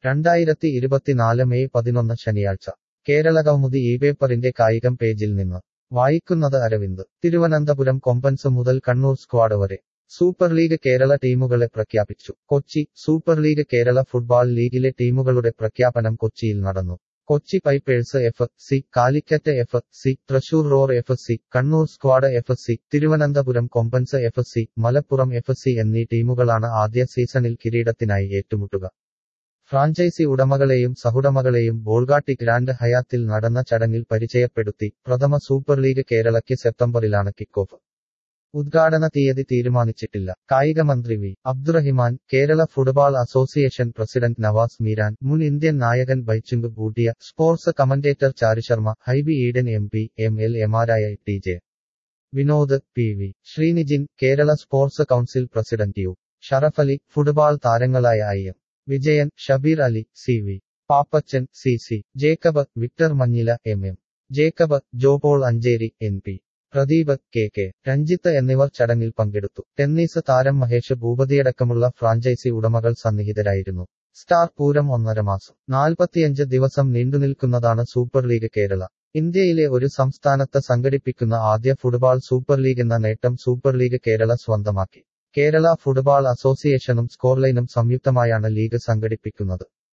രണ്ടായിരത്തി ഇരുപത്തിനാല് മെയ് പതിനൊന്ന് ശനിയാഴ്ച കേരള കൗമുദി ഈ പേപ്പറിന്റെ കായികം പേജിൽ നിന്ന് വായിക്കുന്നത് അരവിന്ദ് തിരുവനന്തപുരം കൊമ്പൻസ് മുതൽ കണ്ണൂർ സ്ക്വാഡ് വരെ സൂപ്പർ ലീഗ് കേരള ടീമുകളെ പ്രഖ്യാപിച്ചു Kochi Super League Kerala football ലീഗിലെ ടീമുകളുടെ പ്രഖ്യാപനം കൊച്ചിയിൽ നടന്നു Kochi Pipers F C Calicut F C Thrissur Roar F C Kannur Squad F C Thiruvananthapuram Kombans F C Malappuram F C എന്നീ ടീമുകളാണ് ആദ്യ സീസണിൽ കിരീടത്തിനായി ഏറ്റുമുട്ടുക ഫ്രാഞ്ചൈസി ഉടമകളെയും സഹുടമകളെയും ബോൾഗാട്ടി ഗ്രാൻഡ് ഹയാത്തിൽ നടന്ന ചടങ്ങിൽ പരിചയപ്പെടുത്തി പ്രഥമ സൂപ്പർ ലീഗ് കേരളയ്ക്ക് സെപ്റ്റംബറിലാണ് കിക്ക് ഓഫ് ഉദ്ഘാടന തീയതി തീരുമാനിച്ചിട്ടില്ല കായിക മന്ത്രി V Abdurahiman Kerala Football Association President Nawas Meeran മുൻ ഇന്ത്യൻ നായകൻ Baichung Bhutia sports commentator Charu Sharma Hibi Eden M P M L എമാരായ T J Vinod P V Sreenijin Kerala Sports Council President U Sharafali football താരങ്ങളായ I M Vijayan Shabeer Ali C V Pappachan C C Jacob Victor Manjila M M Jacob Jopaul Ancheri N P Pradeep K K Ranjith എന്നിവർ ചടങ്ങിൽ പങ്കെടുത്തു tennis താരം Mahesh ഭൂപതിയടക്കമുള്ള franchise ഉടമകൾ സന്നിഹിതരായിരുന്നു സ്റ്റാർ പൂരം ഒന്നര മാസം നാൽപ്പത്തിയഞ്ച് ദിവസം നീണ്ടുനിൽക്കുന്നതാണ് സൂപ്പർ ലീഗ് കേരള ഇന്ത്യയിലെ ഒരു സംസ്ഥാനത്ത് സംഘടിപ്പിക്കുന്ന ആദ്യ ഫുട്ബോൾ സൂപ്പർ ലീഗ് എന്ന നേട്ടം സൂപ്പർ ലീഗ് കേരള സ്വന്തമാക്കി കേരള ഫുട്ബോൾ അസോസിയേഷനും സ്കോർലൈനും സംയുക്തമായാണ് ലീഗ് സംഘടിപ്പിക്കുന്നത്